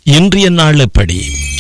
இன்றைய நாள் எப்படி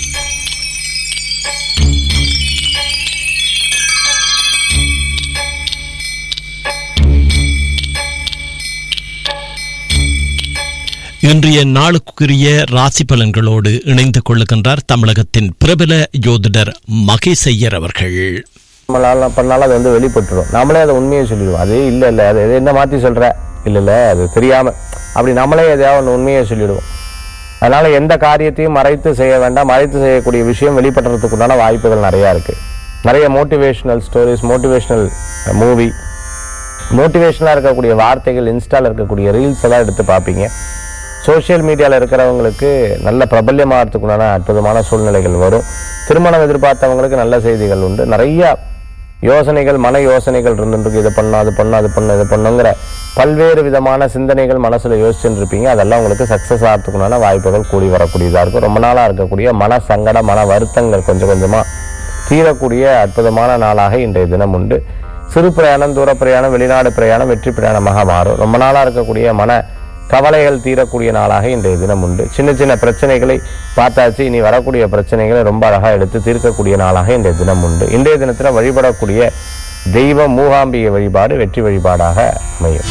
இன்றைய நாளுக்குரிய ராசி பலன்களோடு இணைந்து கொள்ளுகின்றார் தமிழகத்தின் பிரபல ஜோதிடர் மகேஷ் ஐயர் அவர்கள் நம்மளால பண்ணாலும் அது வந்து வெளிப்பட்டுரும் நம்மளே அதை உண்மையை சொல்லிடுவோம் அது இல்லை இல்லை அது என்ன மாற்றி சொல்கிற இல்லை இல்லை அது தெரியாமல் அப்படி நம்மளே எதையாவது ஒன்று உண்மையை சொல்லிடுவோம் அதனால எந்த காரியத்தையும் மறைத்து செய்ய வேண்டாம் மறைத்து செய்யக்கூடிய விஷயம் வெளிப்படுறதுக்குண்டான வாய்ப்புகள் நிறையா இருக்குது நிறைய மோட்டிவேஷனல் ஸ்டோரிஸ் மோட்டிவேஷனல் மூவி மோட்டிவேஷனாக இருக்கக்கூடிய வார்த்தைகள் இன்ஸ்டாவில் இருக்கக்கூடிய ரீல்ஸ் எல்லாம் எடுத்து பார்ப்பீங்க சோஷியல் மீடியாவில் இருக்கிறவங்களுக்கு நல்ல பிரபல்யமாகறதுக்குண்டான அற்புதமான சூழ்நிலைகள் வரும் திருமணம் எதிர்பார்த்தவங்களுக்கு நல்ல செய்திகள் உண்டு நிறைய யோசனைகள் மன யோசனைகள் இருந்துருக்கு இதை பண்ணணும் அது பண்ணணும் அது பண்ணணும் இது பண்ணுங்கிற பல்வேறு விதமான சிந்தனைகள் மனசில் யோசிச்சுட்டு இருப்பீங்க அதெல்லாம் உங்களுக்கு சக்ஸஸ் ஆகிறதுக்குண்டான வாய்ப்புகள் கூடி வரக்கூடியதாக இருக்கும் ரொம்ப நாளாக இருக்கக்கூடிய மன சங்கட மன வருத்தங்கள் கொஞ்சம் கொஞ்சமாக தீரக்கூடிய அற்புதமான நாளாக இன்றைய தினம் உண்டு சிறு பிரயாணம் தூர பிரயாணம் வெளிநாடு பிரயாணம் வெற்றி பிரயாணமாக மாறும் ரொம்ப நாளாக இருக்கக்கூடிய மன கவலைகள் தீரக்கூடிய நாளாக இன்றைய தினம் உண்டு சின்ன சின்ன பிரச்சனைகளை பார்த்தாச்சு இனி வரக்கூடிய பிரச்சனைகளை ரொம்ப அழகாக எடுத்து தீர்க்கக்கூடிய நாளாக இன்றைய தினம் உண்டு இன்றைய தினத்தில் வழிபடக்கூடிய தெய்வ மூகாம்பிகை வழிபாடு வெற்றி வழிபாடாக அமையும்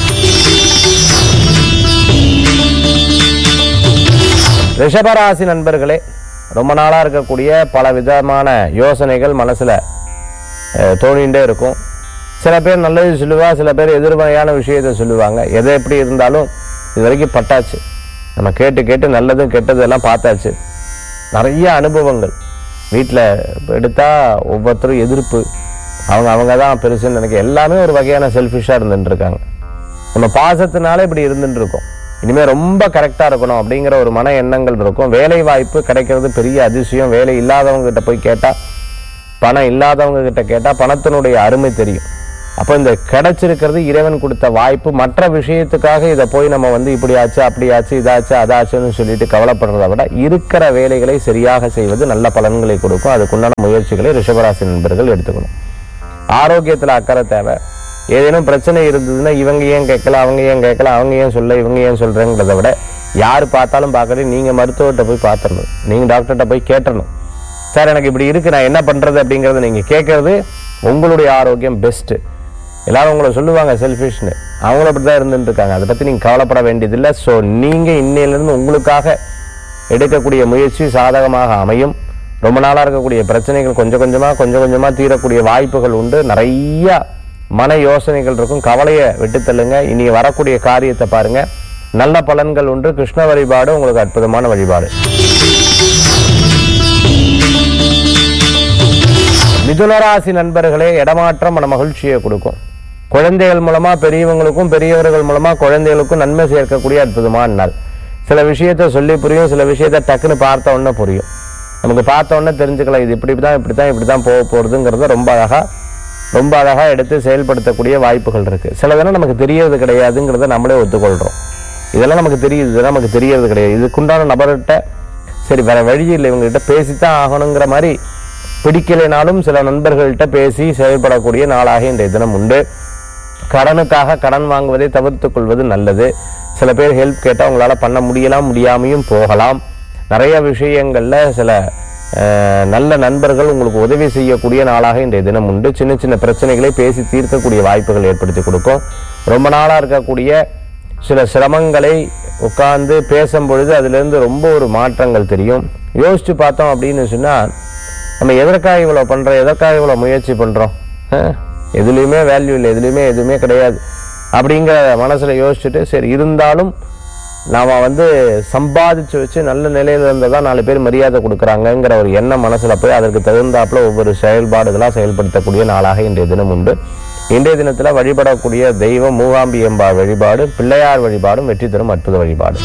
ரிஷபராசி நண்பர்களே ரொம்ப நாளாக இருக்கக்கூடிய பல விதமான யோசனைகள் மனசில் தோணிகிட்டே இருக்கும் சில பேர் நல்லது சொல்லுவா சில பேர் எதிர்மறையான விஷயத்தை சொல்லுவாங்க எதை எப்படி இருந்தாலும் இது வரைக்கும் பட்டாச்சு நம்ம கேட்டு கேட்டு நல்லதும் கெட்டதும் எல்லாம் பார்த்தாச்சு நிறைய அனுபவங்கள் வீட்டில் எடுத்தால் ஒவ்வொருத்தரும் எதிர்ப்பு அவங்க அவங்க தான் பெருசுன்னு நினைக்க எல்லாமே ஒரு வகையான செல்ஃபிஷாக இருந்துட்டு இருக்காங்க நம்ம பாசத்தினால இப்படி இருந்துட்டு இருக்கோம் இனிமேல் ரொம்ப கரெக்டாக இருக்கணும் அப்படிங்கிற ஒரு மன எண்ணங்கள் இருக்கும் வேலை வாய்ப்பு கிடைக்கிறது பெரிய அதிசயம் வேலை இல்லாதவங்க கிட்ட போய் கேட்டால் பணம் இல்லாதவங்க கிட்ட கேட்டால் பணத்தினுடைய அருமை தெரியும் அப்போ இந்த கிடைச்சிருக்கிறது இறைவன் கொடுத்த வாய்ப்பு மற்ற விஷயத்துக்காக இதை போய் நம்ம வந்து இப்படி ஆச்சு அப்படி ஆச்சு இதாச்சு அதாச்சுன்னு சொல்லிட்டு கவலைப்படுறதை விட இருக்கிற வேலைகளை சரியாக செய்வது நல்ல பலன்களை கொடுக்கும் அதுக்குண்டான முயற்சிகளை ரிஷபராசி நண்பர்கள் எடுத்துக்கணும் ஆரோக்கியத்தில் அக்கறை தேவை ஏதேனும் பிரச்சனை இருந்ததுன்னா இவங்க ஏன் கேட்கல அவங்க ஏன் கேட்கல அவங்க ஏன் சொல்ல இவங்க ஏன் சொல்றேங்கிறத விட யார் பார்த்தாலும் பார்க்கறது நீங்க மருத்துவர்கிட்ட போய் பார்த்துடணும் நீங்க டாக்டர்கிட்ட போய் கேட்டணும் சார் எனக்கு இப்படி இருக்கு நான் என்ன பண்றது அப்படிங்கறத நீங்க கேட்கறது உங்களுடைய ஆரோக்கியம் பெஸ்ட் எல்லாரும் உங்களை சொல்லுவாங்க செல்ஃபிஷ்னு அவங்களும் அப்படி தான் இருந்துட்டு இருக்காங்க அதை பத்தி நீங்க கவலைப்பட வேண்டியதில்லை ஸோ நீங்க இன்னையிலிருந்து உங்களுக்காக எடுக்கக்கூடிய முயற்சி சாதகமாக அமையும் ரொம்ப நாளா இருக்கக்கூடிய பிரச்சனைகள் கொஞ்சம் கொஞ்சமா கொஞ்சம் கொஞ்சமா தீரக்கூடிய வாய்ப்புகள் உண்டு நிறைய மன யோசனைகள் இருக்கும் கவலையை விட்டு தள்ளுங்க இனி வரக்கூடிய காரியத்தை பாருங்க நல்ல பலன்கள் உண்டு கிருஷ்ண வழிபாடு உங்களுக்கு அற்புதமான வழிபாடு மிதுனராசி நண்பர்களே இடமாற்றம் மன மகிழ்ச்சியை கொடுக்கும் குழந்தைகள் மூலமா பெரியவங்களுக்கும் பெரியவர்கள் மூலமா குழந்தைகளுக்கும் நன்மை சேர்க்கக்கூடிய அற்புதமான நாள் சில விஷயத்த சொல்லி புரியும் சில விஷயத்த டக்குன்னு பார்த்த உடனே புரியும் நமக்கு பார்த்த உடனே தெரிஞ்சுக்கலாம் இது இப்படி தான் இப்படி தான் இப்படி தான் போக போகிறதுங்கிறத ரொம்ப அழகா ரொம்ப அழகா எடுத்து செயல்படுத்தக்கூடிய வாய்ப்புகள் இருக்கு சிலதெல்லாம் நமக்கு தெரியறது கிடையாதுங்கிறத நம்மளே ஒத்துக்கொள்றோம் இதெல்லாம் நமக்கு தெரியுது இதெல்லாம் நமக்கு தெரியறது கிடையாது இதுக்குண்டான நபர்கிட்ட சரி வேற வழி இல்லை இவங்ககிட்ட பேசித்தான் ஆகணுங்கிற மாதிரி பிடிக்கலைனாலும் சில நண்பர்கள்ட்ட பேசி செயல்படக்கூடிய நாளாக இன்றைய தினம் உண்டு கடனுக்காக கடன் வாங்குவதை தவிர்த்துக் கொள்வது நல்லது சில பேர் ஹெல்ப் கேட்டால் உங்களால பண்ண முடியலாம் முடியாமையும் போகலாம் நிறைய விஷயங்கள்ல சில அஹ், நல்ல நண்பர்கள் உங்களுக்கு உதவி செய்யக்கூடிய நாளாக இன்றைய தினம் உண்டு சின்ன சின்ன பிரச்சனைகளை பேசி தீர்க்கக்கூடிய வாய்ப்புகள் ஏற்படுத்தி கொடுக்கும் ரொம்ப நாளா இருக்கக்கூடிய சில சிரமங்களை உட்கார்ந்து பேசும் பொழுது அதிலிருந்து ரொம்ப ஒரு மாற்றங்கள் தெரியும் யோசிச்சு பார்த்தோம் அப்படின்னு சொன்னா நம்ம எதற்காக இவ்வளோ பண்றோம் எதற்காக இவ்வளோ முயற்சி பண்றோம் அஹ், எதுலேயுமே வேல்யூ இல்லை எதுலேயுமே எதுவுமே கிடையாது அப்படிங்கிற மனசுல யோசிச்சுட்டு சரி இருந்தாலும் நாம வந்து சம்பாதிச்சு வச்சு நல்ல நிலையில இருந்ததா நாலு பேர் மரியாதை கொடுக்குறாங்கங்கிற ஒரு எண்ணம் மனசுல போய் அதற்கு தகுந்தாப்புல ஒவ்வொரு செயல்பாடுகளா செயல்படுத்தக்கூடிய நாளாக இன்றைய தினம் உண்டு இன்றைய தினத்துல வழிபடக்கூடிய தெய்வம் மூகாம்பியம்பா வழிபாடு பிள்ளையார் வழிபாடும் வெற்றி தரும் அற்புத வழிபாடு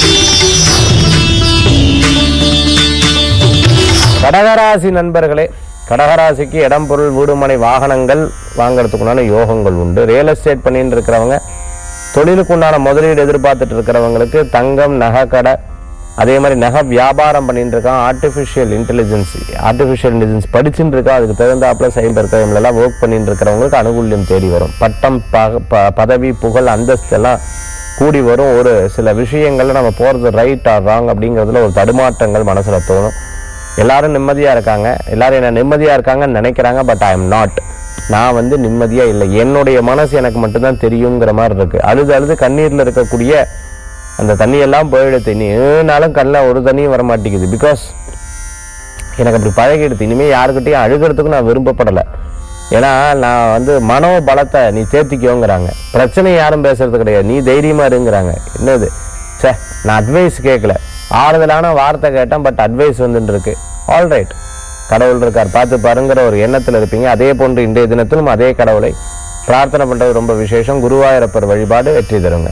கடகராசி நண்பர்களே கடகராசிக்கு இடம் பொருள் வீடுமனை வாகனங்கள் வாங்குறதுக்குண்டான யோகங்கள் உண்டு ரியல் எஸ்டேட் பண்ணிட்டு இருக்கிறவங்க தொழிலுக்கு உண்டான முதலீடு எதிர்பார்த்துட்டு இருக்கிறவங்களுக்கு தங்கம் நகை கடை அதே மாதிரி நகை வியாபாரம் பண்ணிட்டு இருக்கான் ஆர்டிஃபிஷியல் இன்டெலிஜென்ஸ் ஆர்டிஃபிஷியல் இன்டெலிஜென்ஸ் படிச்சுட்டு இருக்கா அதுக்கு தகுந்தாப்புல சைபர் கிரைம்ல எல்லாம் ஒர்க் பண்ணிட்டு இருக்கிறவங்களுக்கு அனுகூல்யம் தேடி வரும் பட்டம் பக- ப- பதவி புகழ் அந்தஸ்து எல்லாம் கூடி வரும் ஒரு சில விஷயங்கள்ல நம்ம போறது ரைட் ஆர் ராங் அப்படிங்கிறதுல ஒரு தடுமாற்றங்கள் மனசுல தோணும் எல்லாரும் நிம்மதியா இருக்காங்க எல்லாரும் என்ன நிம்மதியா இருக்காங்கன்னு நினைக்கிறாங்க பட் ஐ எம் நாட் நான் வந்து நிம்மதியா இல்லை என்னுடைய மனசு எனக்கு மட்டும்தான் தெரியுங்கிற மாதிரி இருக்கு அழுது அழுது கண்ணீர்ல இருக்கக்கூடிய அந்த தண்ணியெல்லாம் போயிடுது நீ ஏனாலும் கண்ணில் ஒரு தண்ணியும் வர மாட்டேங்குது பிகாஸ் எனக்கு அப்படி பழகிடுது இனிமேல் யாருக்கிட்டையும் அழுகிறதுக்கு நான் விரும்பப்படலை ஏன்னா நான் வந்து மனோ பலத்தை நீ தேத்திக்கோங்கிறாங்க பிரச்சனை யாரும் பேசுறது கிடையாது நீ தைரியமா இருங்கிறாங்க என்னது சே நான் அட்வைஸ் கேட்கல ஆறுதலான வார்த்தை கேட்டேன் பட் அட்வைஸ் வந்துட்டு இருக்கு ஆல்ரைட் கடவுள் இருக்கார் பார்த்து பாருங்கிற ஒரு எண்ணத்தில் இருப்பீங்க அதே போன்று இன்றைய தினத்திலும் அதே கடவுளை பிரார்த்தனை பண்றது ரொம்ப விசேஷம் குருவாயூரப்பர் வழிபாடு வெற்றி தருங்க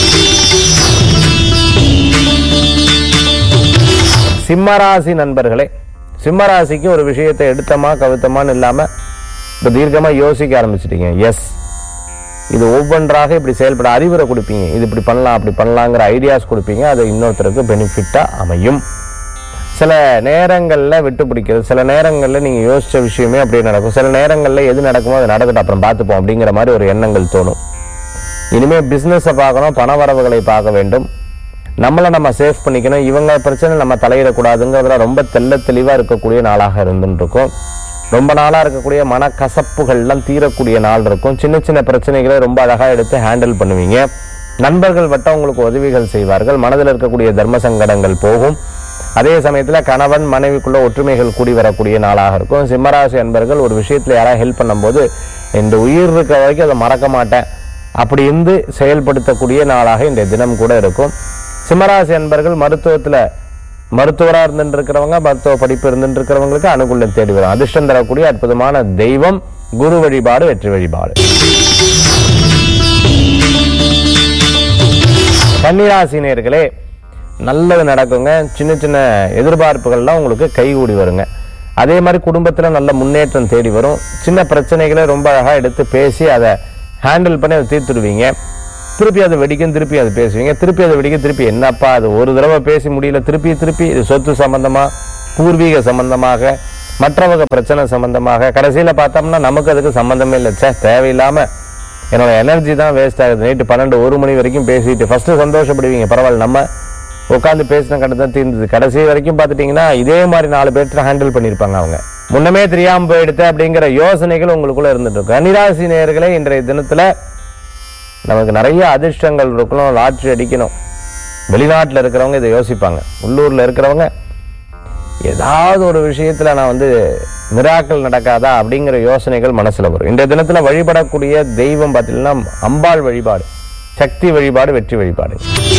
சிம்மராசி நண்பர்களே சிம்மராசிக்கு ஒரு விஷயத்தை எடுத்தமா கவித்தமான்னு இல்லாம இப்போ தீர்க்கமா யோசிக்க ஆரம்பிச்சிட்டீங்க எஸ் இது ஒவ்வொன்றாக இப்படி செயல்பட அறிவுரை கொடுப்பீங்க இது இப்படி பண்ணலாம் அப்படி பண்ணலாங்கிற ஐடியாஸ் கொடுப்பீங்க அது இன்னொருத்தருக்கு பெனிஃபிட்டா அமையும் சில நேரங்கள்ல விட்டு பிடிக்கிறது சில நேரங்கள்ல நீங்க யோசிச்ச விஷயமே அப்படியே நடக்கும் சில நேரங்கள்ல எது நடக்குமோ அது நடக்கட்டும் அப்புறம் பார்த்துப்போம் அப்படிங்கிற மாதிரி ஒரு எண்ணங்கள் தோணும் இனிமே பிசினஸை பார்க்கணும் பண வரவுகளை பார்க்க வேண்டும் நம்மளை நம்ம சேஃப் பண்ணிக்கணும் இவங்க பிரச்சனை நம்ம தலையிடக்கூடாதுங்கிறதுல ரொம்ப தெள்ள தெளிவா இருக்கக்கூடிய நாளாக இருந்துட்டு இருக்கும் ரொம்ப நாளா இருக்கக்கூடிய மனக்கசப்புகள்லாம் தீரக்கூடிய நாள் இருக்கும் சின்ன சின்ன பிரச்சனைகளை ரொம்ப அழகா எடுத்து ஹேண்டில் பண்ணுவீங்க நண்பர்கள் வட்டம் உங்களுக்கு உதவிகள் செய்வார்கள் மனதில் இருக்கக்கூடிய தர்ம சங்கடங்கள் போகும் அதே சமயத்துல கணவன் மனைவிக்குள்ள ஒற்றுமைகள் கூடி வரக்கூடிய நாளாக இருக்கும் சிம்மராசி அன்பர்கள் ஒரு விஷயத்துல யாராவது ஹெல்ப் பண்ணும்போது இந்த உயிர் இருக்க வரைக்கும் அதை மறக்க மாட்டேன் அப்படி இருந்து செயல்படுத்தக்கூடிய நாளாக இந்த தினம் கூட இருக்கும் சிம்மராசி அன்பர்கள் மருத்துவத்துல மருத்துவரா இருந்துட்டு இருக்கிறவங்க மருத்துவ படிப்பு இருந்துட்டு இருக்கிறவங்களுக்கு அனுகூலம் தேடி வரும் அதிர்ஷ்டம் தரக்கூடிய அற்புதமான தெய்வம் குரு வழிபாடு வெற்றி வழிபாடு கன்னிராசினியர்களே நல்லது நடக்குங்க சின்ன சின்ன எதிர்பார்ப்புகள்லாம் உங்களுக்கு கைகூடி வருங்க அதே மாதிரி குடும்பத்துல நல்ல முன்னேற்றம் தேடி வரும் சின்ன பிரச்சனைகளை ரொம்ப அழகா எடுத்து பேசி அதை ஹேண்டில் பண்ணி அதை தீர்த்துடுவீங்க திருப்பி அது வெடிக்கும் திருப்பி அது பேசுவீங்க திருப்பி அது வெடிக்கும் திருப்பி என்னப்பா அது ஒரு தடவை பேசி முடியல திருப்பி திருப்பி இது சொத்து சம்பந்தமா பூர்வீக சம்பந்தமாக மற்றவங்க பிரச்சனை சம்பந்தமாக கடைசியில பார்த்தோம்னா நமக்கு அதுக்கு சம்பந்தமே இல்லை ச்சே தேவையில்லாம என்னோட எனர்ஜி தான் வேஸ்ட் ஆகுது நைட்டு பன்னெண்டு ஒரு மணி வரைக்கும் பேசிட்டு ஃபர்ஸ்ட் சந்தோஷப்படுவீங்க பரவாயில்ல நம்ம உட்காந்து பேசின கடை தான் தீர்ந்தது கடைசி வரைக்கும் பார்த்துட்டீங்கன்னா இதே மாதிரி நாலு பேர்த்த ஹேண்டில் பண்ணியிருப்பாங்க அவங்க முன்னமே தெரியாம போயிடுத்து அப்படிங்கிற யோசனைகள் உங்களுக்குள்ள இருந்துட்டு இருக்கும் கன்னிராசி நேயர்களே இன்றைய தினத்துல நமக்கு நிறைய அதிர்ஷ்டங்கள் இருக்கணும் லாட்ரி அடிக்கணும் வெளிநாட்டில் இருக்கிறவங்க இதை யோசிப்பாங்க உள்ளூர்ல இருக்கிறவங்க ஏதாவது ஒரு விஷயத்துல நான் வந்து மிராக்கள் நடக்காதா அப்படிங்கிற யோசனைகள் மனசுல வரும் இந்த தினத்துல வழிபடக்கூடிய தெய்வம் பார்த்தீங்கன்னா அம்பாள் வழிபாடு சக்தி வழிபாடு வெற்றி வழிபாடு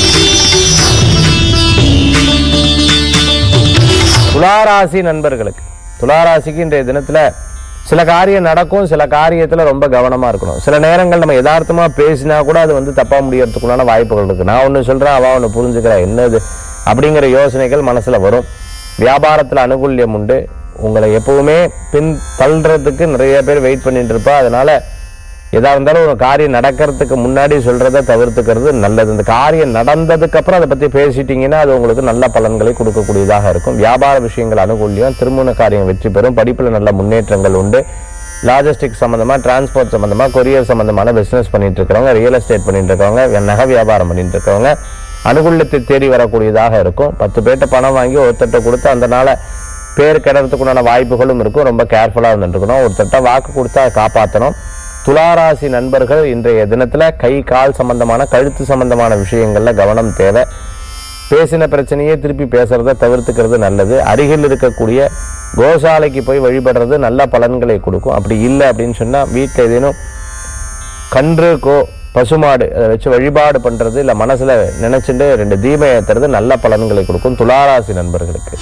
துளாராசி நண்பர்களுக்கு துளாராசிக்கு இன்றைய தினத்துல சில காரியம் நடக்கும் சில காரியத்துல ரொம்ப கவனமா இருக்கணும் சில நேரங்கள் நம்ம யதார்த்தமா பேசினா கூட அது வந்து தப்பா முடியறதுக்குள்ளான வாய்ப்புகள் இருக்கு நான் ஒண்ணு சொல்றேன் அவ ஒண்ணு புரிஞ்சுக்கிறா என்னது அப்படிங்கிற யோசனைகள் மனசுல வரும் வியாபாரத்துல அனுகூல்யம் உண்டு உங்களை எப்பவுமே பின் தள்ளுறதுக்கு நிறைய பேர் வெயிட் பண்ணிட்டு இருப்பா அதனால எதா இருந்தாலும் ஒரு காரியம் நடக்கிறதுக்கு முன்னாடி சொல்றதை தவிர்த்துக்கிறது நல்லது இந்த காரியம் நடந்ததுக்கு அப்புறம் அதை பத்தி பேசிட்டீங்கன்னா அது உங்களுக்கு நல்ல பலன்களை கொடுக்கக்கூடியதாக இருக்கும் வியாபார விஷயங்கள் அனுகூல்யம் திருமண காரியம் வெற்றி பெறும் படிப்புல நல்ல முன்னேற்றங்கள் உண்டு லாஜிஸ்டிக் சம்பந்தமா டிரான்ஸ்போர்ட் சம்பந்தமா கொரியர் சம்பந்தமான பிசினஸ் பண்ணிட்டு இருக்கிறவங்க ரியல் எஸ்டேட் பண்ணிட்டு இருக்கவங்க நகை வியாபாரம் பண்ணிட்டு இருக்கவங்க அனுகூலத்தை தேடி வரக்கூடியதாக இருக்கும் பத்து பேர்ட்ட பணம் வாங்கி ஒருத்தட்ட கொடுத்து அந்த நாளை பேர் கிடறதுக்குண்டான வாய்ப்புகளும் இருக்கும் ரொம்ப கேர்ஃபுல்லாக இருந்துட்டு இருக்கணும் ஒருத்தட்ட வாக்கு கொடுத்து அதை காப்பாற்றணும் துளாராசி நண்பர்கள் இன்றைய தினத்துல கை கால் சம்பந்தமான கழுத்து சம்பந்தமான விஷயங்கள்ல கவனம் தேவை பேசின பிரச்சனையே திருப்பி பேசுறத தவிர்த்துக்கிறது நல்லது அருகில் இருக்கக்கூடிய கோசாலைக்கு போய் வழிபடுறது நல்ல பலன்களை கொடுக்கும் அப்படி இல்லை அப்படின்னு சொன்னா வீட்டில் ஏதேனும் கன்று கோ பசுமாடு அதை வச்சு வழிபாடு பண்றது இல்ல மனசுல நினைச்சுட்டு ரெண்டு தீபம் ஏத்துறது நல்ல பலன்களை கொடுக்கும் துளாராசி நண்பர்களுக்கு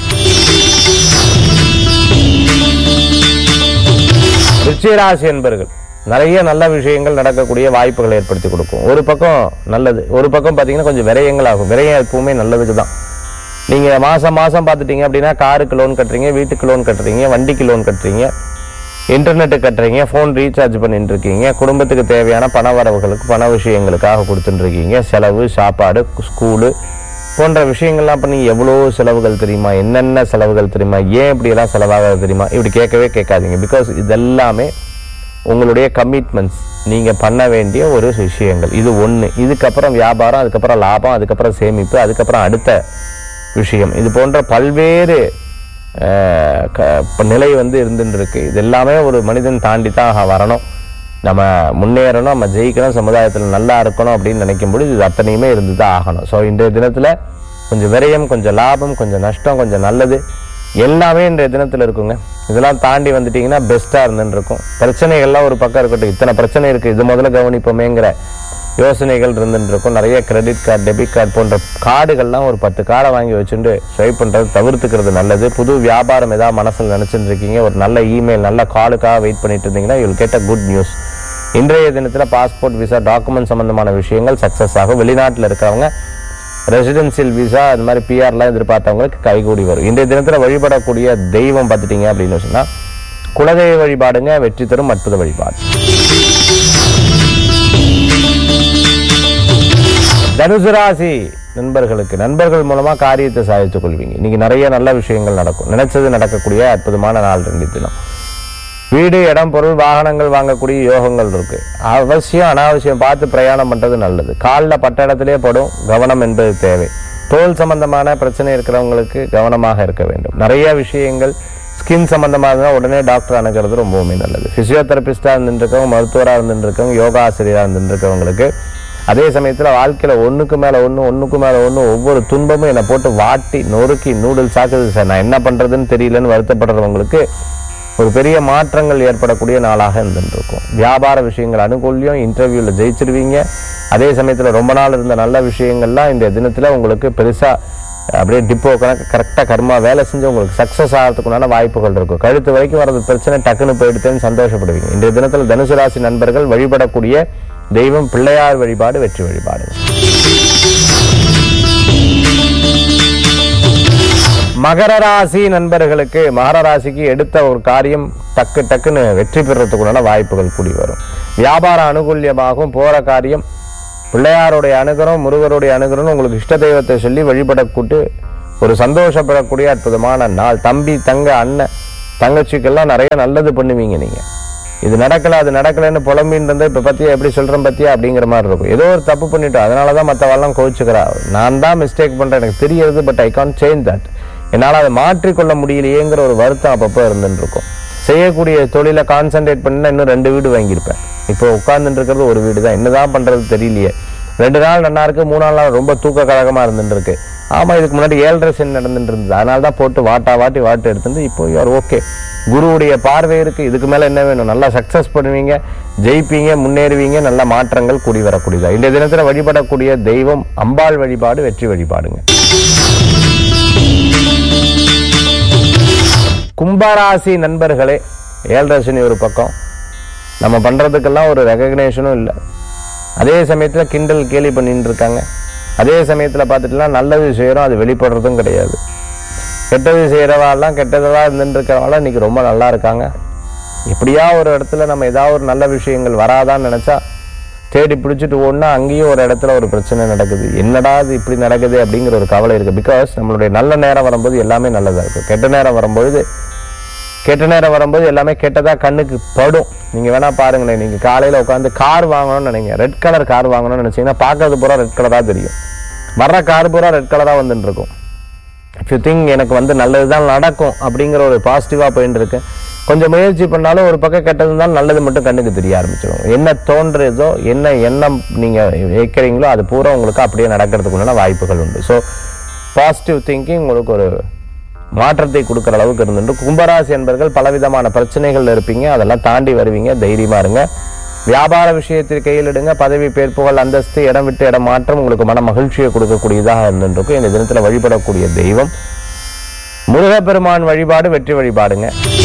விருச்சிகராசி என்பர்கள் நிறைய நல்ல விஷயங்கள் நடக்கக்கூடிய வாய்ப்புகளை ஏற்படுத்தி கொடுக்கும் ஒரு பக்கம் நல்லது ஒரு பக்கம் பார்த்தீங்கன்னா கொஞ்சம் விரயங்கள் ஆகும் விரயம் எப்பவுமே நல்லதுக்கு தான் நீங்க மாசம் மாசம் பார்த்துட்டீங்க அப்படின்னா காருக்கு லோன் கட்டுறீங்க வீட்டுக்கு லோன் கட்டுறீங்க வண்டிக்கு லோன் கட்டுறீங்க இன்டர்நெட்டு கட்டுறீங்க ஃபோன் ரீசார்ஜ் பண்ணிட்டு இருக்கீங்க குடும்பத்துக்கு தேவையான பண வரவுகளுக்கு பண விஷயங்களுக்காக கொடுத்துட்டு இருக்கீங்க செலவு சாப்பாடு ஸ்கூலு போன்ற விஷயங்கள்லாம் பண்ணி எவ்வளோ செலவுகள் தெரியுமா என்னென்ன செலவுகள் தெரியுமா ஏன் இப்படி எல்லாம் செலவாகாது தெரியுமா இப்படி கேட்கவே கேட்காதீங்க பிகாஸ் இதெல்லாமே உங்களுடைய கமிட்மெண்ட்ஸ் நீங்க பண்ண வேண்டிய ஒரு விஷயங்கள் இது ஒண்ணு இதுக்கப்புறம் வியாபாரம் அதுக்கப்புறம் லாபம் அதுக்கப்புறம் சேமிப்பு அதுக்கப்புறம் அடுத்த விஷயம் இது போன்ற பல்வேறு அஹ், க- இப்ப நிலை வந்து இருந்துட்டு இருக்கு இது எல்லாமே ஒரு மனிதன் தாண்டி தான் வரணும் நம்ம முன்னேறணும் நம்ம ஜெயிக்கணும் சமுதாயத்தில் நல்லா இருக்கணும் அப்படின்னு நினைக்கும் பொழுது இது அத்தனையுமே இருந்து தான் ஆகணும் ஸோ இன்றைய தினத்தில் கொஞ்சம் விரயம் கொஞ்சம் லாபம் கொஞ்சம் நஷ்டம் கொஞ்சம் நல்லது எல்லாமே இன்றைய தினத்தில் இருக்குங்க இதெல்லாம் தாண்டி வந்துட்டீங்கன்னா பெஸ்ட்டாக இருந்துன்னு இருக்கும் பிரச்சனைகள்லாம் ஒரு பக்கம் இருக்கட்டும் இத்தனை பிரச்சனை இருக்குது இது முதல்ல கவனிப்போமேங்கிற யோசனைகள் இருந்துட்டு இருக்கும் நிறைய கிரெடிட் கார்டு டெபிட் கார்டு போன்ற கார்டுகள்லாம் ஒரு பத்து கார்டை வாங்கி வச்சுட்டு ஸ்வைப் பண்ணுறது தவிர்த்துக்கிறது நல்லது புது வியாபாரம் ஏதாவது மனசில் நினச்சிட்டு இருக்கீங்க ஒரு நல்ல இமெயில் நல்ல காலுக்காக வெயிட் பண்ணிட்டு இருந்தீங்கன்னா you get a good news இன்றைய தினத்தில் பாஸ்போர்ட் விசா டாக்குமெண்ட் சம்பந்தமான விஷயங்கள் சக்ஸஸ் ஆகும் வெளிநாட்டில் இருக்கிறவங்க ரெசிடென்சியல் விசா அது மாதிரி பிஆர்லாம் எதிர்பார்த்தவங்களுக்கு கைகூடி வரும் இன்றைய தினத்தில் வழிபடக்கூடிய தெய்வம் பார்த்துட்டீங்க அப்படின்னு சொன்னால் குலதெய்வ வழிபாடுங்க வெற்றி தரும் அற்புத வழிபாடு தனுசு ராசி நண்பர்களுக்கு நண்பர்கள் மூலமா காரியத்தை சாதித்துக் கொள்வீங்க இன்னைக்கு நிறைய நல்ல விஷயங்கள் நடக்கும் நினைச்சது நடக்கக்கூடிய அற்புதமான நாள் ரெண்டு தினம் வீடு இடம் பொருள் வாகனங்கள் வாங்கக்கூடிய யோகங்கள் இருக்கு அவசியம் அனாவசியம் பார்த்து பிரயாணம் பண்றது நல்லது காலில் பட்ட இடத்திலே படும் கவனம் என்பது தேவை தோல் சம்பந்தமான பிரச்சனை இருக்கிறவங்களுக்கு கவனமாக இருக்க வேண்டும் நிறைய விஷயங்கள் ஸ்கின் சம்பந்தமாக இருந்தால் உடனே டாக்டர் அணுகிறது ரொம்பவுமே நல்லது பிசியோதெரபிஸ்டாக இருந்துருக்கவங்க மருத்துவராக இருந்துருக்கவங்க யோகா ஆசிரியராக இருந்துருக்கவங்களுக்கு அதே சமயத்தில் வாழ்க்கையில் ஒன்றுக்கு மேலே ஒன்று ஒன்றுக்கு மேலே ஒன்று ஒவ்வொரு துன்பமும் என்னை போட்டு வாட்டி நொறுக்கி நூடுல்ஸ் ஆக்குது சார் நான் என்ன பண்ணுறதுன்னு தெரியலன்னு வருத்தப்படுறவங்களுக்கு ஒரு பெரிய மாற்றங்கள் ஏற்படக்கூடிய நாளாக இருந்துருக்கும் வியாபார விஷயங்கள் அனுகூல்யம் இன்டர்வியூவில் ஜெயிச்சிருவீங்க அதே சமயத்தில் ரொம்ப நாள் இருந்த நல்ல விஷயங்கள்லாம் இந்த தினத்தில் உங்களுக்கு பெருசாக அப்படியே டிப்போ கணக்கு கரெக்டாக கர்மா வேலை செஞ்சு உங்களுக்கு சக்ஸஸ் ஆகிறதுக்குண்டான வாய்ப்புகள் இருக்கும் கழுத்து வரைக்கும் வரது பிரச்சனை டக்குன்னு போயிடுதுன்னு சந்தோஷப்படுவீங்க இன்றைய தினத்தில் தனுசு ராசி நண்பர்கள் வழிபடக்கூடிய தெய்வம் பிள்ளையார் வழிபாடு வெற்றி வழிபாடு மகர ராசி நண்பர்களுக்கு மகர ராசிக்கு எடுத்த ஒரு காரியம் டக்கு டக்குன்னு வெற்றி பெறத்துக்குண்டான வாய்ப்புகள் கூடி வரும் வியாபார அனுகூல்யமாகும் போற காரியம் பிள்ளையாருடைய அனுகிரகம் முருகருடைய அனுகிரகம் உங்களுக்கு இஷ்ட தெய்வத்தை சொல்லி வழிபடக்கூட்டு ஒரு சந்தோஷப்படக்கூடிய அற்புதமான நாள் தம்பி தங்க அண்ணன் தங்கச்சிக்கெல்லாம் நிறைய நல்லது பண்ணுவீங்க நீங்க இது நடக்கல அது நடக்கலன்னு புலம்பின்னு இருந்தா இப்ப பத்தியா எப்படி சொல்றேன் பத்தியா அப்படிங்கிற மாதிரி இருக்கும் ஏதோ ஒரு தப்பு பண்ணிட்டோம் அதனாலதான் மற்றவெல்லாம் கோவிச்சுக்கிறா நான் தான் மிஸ்டேக் பண்றேன் எனக்கு தெரியுது but I can change that என்னால் அதை மாற்றிக்கொள்ள முடியலையேங்கிற ஒரு வருத்தம் அப்பப்போ இருந்துட்டு இருக்கும் செய்யக்கூடிய தொழிலை கான்சென்ட்ரேட் பண்ணினா இன்னும் ரெண்டு வீடு வாங்கியிருப்பேன் இப்போ உட்கார்ந்துட்டு இருக்கிறது ஒரு வீடு தான் என்னதான் பண்றது தெரியலையே ரெண்டு நாள் நல்லா இருக்கு மூணு நாள் நாள் ரொம்ப தூக்க கழகமா இருந்துட்டு இருக்கு ஆமா இதுக்கு முன்னாடி ஏழரை சென் நடந்துட்டு இருந்தது அதனால தான் போட்டு வாட்டா வாட்டி வாட்டு எடுத்துட்டு இப்போ யூஆர் ஓகே குருவுடைய பார்வை இருக்கு இதுக்கு மேல என்ன வேணும் நல்லா சக்சஸ் பண்ணுவீங்க ஜெயிப்பீங்க முன்னேறுவீங்க நல்ல மாற்றங்கள் கூடி வரக்கூடியதா இந்த தினத்துல வழிபடக்கூடிய தெய்வம் அம்பாள் வழிபாடு வெற்றி வழிபாடுங்க கும்பராசி நண்பர்களே ஏழரை சனி ஒரு பக்கம் நம்ம பண்றதுக்கெல்லாம் ஒரு ரெகக்னேஷனும் இல்லை அதே சமயத்துல கிண்டல் கேலி பண்ணிட்டு இருக்காங்க அதே சமயத்துல பார்த்துட்டுலாம் நல்லது செய்யறோம் அது வெளிப்படுறதும் கிடையாது கெட்டது செய்யறவாள்லாம் கெட்டதா இருந்துட்டு இருக்கிறவாள்லாம் இன்னைக்கு ரொம்ப நல்லா இருக்காங்க எப்படியா ஒரு இடத்துல நம்ம ஏதாவது ஒரு நல்ல விஷயங்கள் வராதான்னு நினைச்சா தேடி பிடிச்சிட்டு ஓடினா அங்கேயும் ஒரு இடத்துல ஒரு பிரச்சனை நடக்குது என்னடா இது இப்படி நடக்குது அப்படிங்கிற ஒரு கவலை இருக்கு பிகாஸ் நம்மளுடைய நல்ல நேரம் வரும்போது எல்லாமே நல்லதா இருக்கும் கெட்ட நேரம் வரும்பொழுது கெட்ட நேரம் வரும்போது எல்லாமே கெட்டதா கண்ணுக்கு படும் நீங்க வேணா பாருங்களேன் நீங்க காலையில உட்காந்து கார் வாங்கணும்னு நினைங்க ரெட் கலர் கார் வாங்கணும்னு நினைச்சீங்கன்னா பார்க்கறது பூரா ரெட் கலரா தெரியும் வர்ற கார் பூரா ரெட் கலரா வந்துட்டு இருக்கும் இஃப் யூ திங்க் எனக்கு வந்து நல்லதுதான் நடக்கும் அப்படிங்கிற ஒரு பாசிட்டிவாக போயிட்டு இருக்கு கொஞ்சம் முயற்சி பண்ணாலும் ஒரு பக்கம் கெட்டது இருந்தாலும் நல்லது மட்டும் கண்ணுக்கு தெரிய ஆரம்பிச்சிடும் என்ன தோன்றதோ என்ன எண்ணம் நீங்கள் வைக்கிறீங்களோ அது பூரா உங்களுக்கு அப்படியே நடக்கிறதுக்குண்டான வாய்ப்புகள் உண்டு ஸோ பாசிட்டிவ் திங்கிங் உங்களுக்கு ஒரு மாற்றத்தை கொடுக்குற அளவுக்கு இருந்துட்டு கும்பராசி என்பர்கள் பலவிதமான பிரச்சனைகள் இருப்பீங்க அதெல்லாம் தாண்டி வருவீங்க தைரியமா இருங்க வியாபார விஷயத்தில் கையில் எடுங்க பதவி பேர் புகழ் அந்தஸ்து இடம் விட்டு இடம் மாற்றம் உங்களுக்கு மன மகிழ்ச்சியை கொடுக்கக்கூடியதாக இருந்துருக்கும் இந்த தினத்துல வழிபடக்கூடிய தெய்வம் முருகப்பெருமான் வழிபாடு வெற்றி வழிபாடுங்க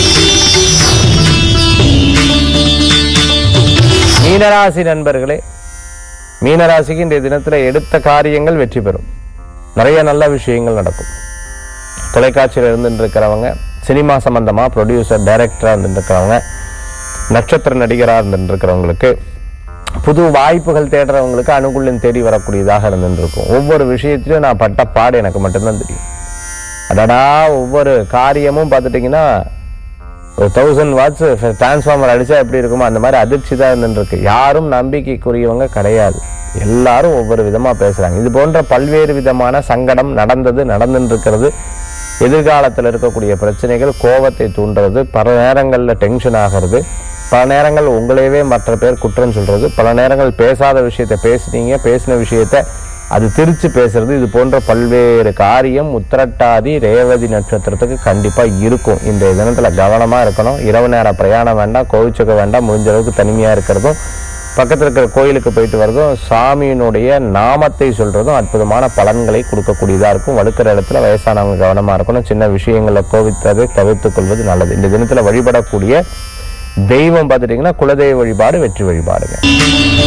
மீனராசி நண்பர்களே மீனராசிக்கு இன்றைய தினத்துல எடுத்த காரியங்கள் வெற்றி பெறும் நிறைய நல்ல விஷயங்கள் நடக்கும் தொலைக்காட்சியில் இருந்துட்டு இருக்கிறவங்க சினிமா சம்பந்தமா ப்ரொடியூசர் டைரக்டரா இருந்துட்டு இருக்கிறவங்க நட்சத்திர நடிகராக இருந்துட்டு இருக்கிறவங்களுக்கு புது வாய்ப்புகள் தேடுறவங்களுக்கு அனுகூலம் தேடி வரக்கூடியதாக இருந்துட்டு இருக்கும் ஒவ்வொரு விஷயத்திலும் நான் பட்ட பாடு எனக்கு மட்டும்தான் தெரியும் அடடா ஒவ்வொரு காரியமும் பார்த்துட்டிங்கன்னா ஒரு தௌசண்ட் வாட்ஸ் டிரான்ஸ்ஃபார்மர் அடிச்சா எப்படி இருக்குமோ அந்த மாதிரி அதிர்ச்சி தான் இருந்துருக்கு யாரும் நம்பிக்கைக்குரியவங்க கிடையாது எல்லாரும் ஒவ்வொரு விதமா பேசுறாங்க இது போன்ற பல்வேறு விதமான சங்கடம் நடந்தது நடந்துட்டு இருக்கிறது எதிர்காலத்தில் இருக்கக்கூடிய பிரச்சனைகள் கோபத்தை தூண்டுறது பல நேரங்களில் டென்ஷன் ஆகிறது பல நேரங்கள் உங்களையவே மற்ற பேர் குற்றம் சொல்றது பல நேரங்கள் பேசாத விஷயத்தை பேசுனீங்க பேசின விஷயத்த அது திருச்சி பேசுறது இது போன்ற பல்வேறு காரியம் உத்திரட்டாதி ரேவதி நட்சத்திரத்துக்கு கண்டிப்பா இருக்கும் இந்த தினத்துல கவனமா இருக்கணும் இரவு நேர பிரயாணம் வேண்டாம் கோவிச்சுக்க வேண்டாம் முடிஞ்ச அளவுக்கு தனிமையா இருக்கிறதும் பக்கத்தில் இருக்கிற கோயிலுக்கு போயிட்டு வர்றதும் சாமியினுடைய நாமத்தை சொல்றதும் அற்புதமான பலன்களை கொடுக்கக்கூடியதா இருக்கும் வழுக்கிற இடத்துல வயசானவங்க கவனமா இருக்கணும் சின்ன விஷயங்களை கோவித்ததை தவிர்த்துக் கொள்வது நல்லது இந்த தினத்துல வழிபடக்கூடிய தெய்வம் பார்த்துட்டீங்கன்னா குலதெய்வ வழிபாடு வெற்றி வழிபாடுங்க